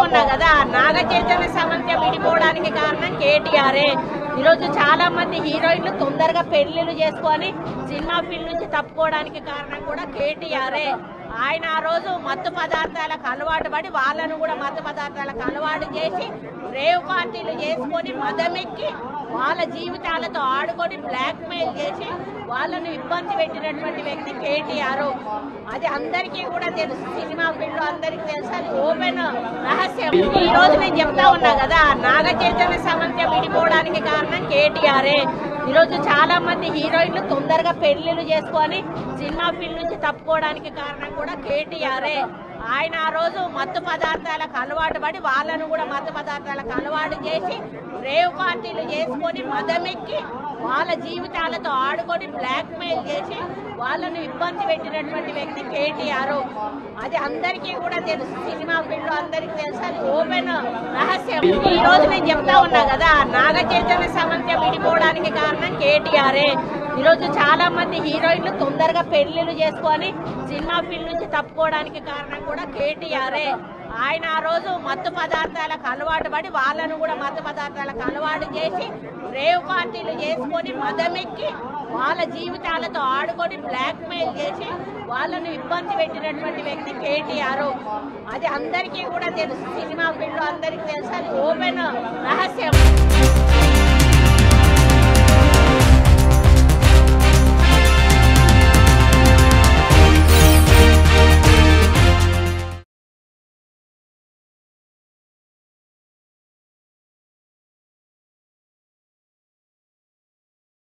ఉన్నా కదా నాగ చైతన్య సమంత విడిపోవడానికి కారణం కేటీఆరే ఈరోజు చాలా మంది హీరోయిన్లు తొందరగా పెళ్లిళ్ళు చేసుకొని సినిమా ఫీల్డ్ నుంచి తప్పుకోవడానికి కారణం కూడా కేటీఆరే ఆయన ఆ రోజు మత్తు పదార్థాలకు అలవాటు పడి వాళ్ళను కూడా మత్తు పదార్థాలకు అలవాటు చేసి రేవ్ పార్టీలు చేసుకొని మదమెక్కి వాళ్ళ జీవితాలతో ఆడుకొని బ్లాక్ మెయిల్ చేసి వాళ్ళను ఇబ్బంది పెట్టినటువంటి వ్యక్తి కేటీఆర్ అది అందరికీ కూడా తెలుసు సినిమా ఫీల్డ్ అందరికీ తెలుసు అది ఓపెన్ రహస్యం ఈ రోజు నేను చెప్తా ఉన్నా కదా నాగ చైతన్య సమంత విడిపోవడానికి కారణం కేటీఆరే ఈరోజు చాలా మంది హీరోయిన్లు తొందరగా పెళ్లిళ్ళు చేసుకొని సినిమా ఫీల్డ్ నుంచి తప్పుకోవడానికి కారణం కూడా కేటీఆరే ఆయన ఆ రోజు మత్తు పదార్థాలకు అలవాటు పడి వాళ్ళను కూడా మత్తు పదార్థాలకు అలవాటు చేసి రేవ్ పార్టీలు చేసుకొని మదమెక్కి వాళ్ళ జీవితాలతో ఆడుకొని బ్లాక్ మెయిల్ చేసి వాళ్ళను ఇబ్బంది పెట్టినటువంటి వ్యక్తి కేటీఆర్ అది అందరికీ కూడా తెలుసు సినిమా ఫీల్డ్ అందరికీ తెలుసు అది ఓపెన్ రహస్యం ఈ రోజు నేను చెప్తా ఉన్నా కదా నాగ చైతన్య సమంత విడిపోవడానికి కారణం కేటీఆరే ఈరోజు చాలా మంది హీరోయిన్లు తొందరగా పెళ్లిళ్ళు చేసుకొని సినిమా ఫీల్డ్ నుంచి తప్పుకోవడానికి కారణం కూడా కేటీఆరే ఆయన ఆ రోజు మత్తు పదార్థాలకు అలవాటు పడి వాళ్ళను కూడా మత్తు పదార్థాలకు అలవాటు చేసి రేవ్ పార్టీలు చేసుకొని మదమెక్కి వాళ్ళ జీవితాలతో ఆడుకొని బ్లాక్ మెయిల్ చేసి వాళ్ళను ఇబ్బంది పెట్టినటువంటి వ్యక్తి కేటీఆర్ అది అందరికీ కూడా తెలుసు సినిమా ఫీల్డ్ అందరికీ తెలుసు అది ఓపెన్ రహస్యం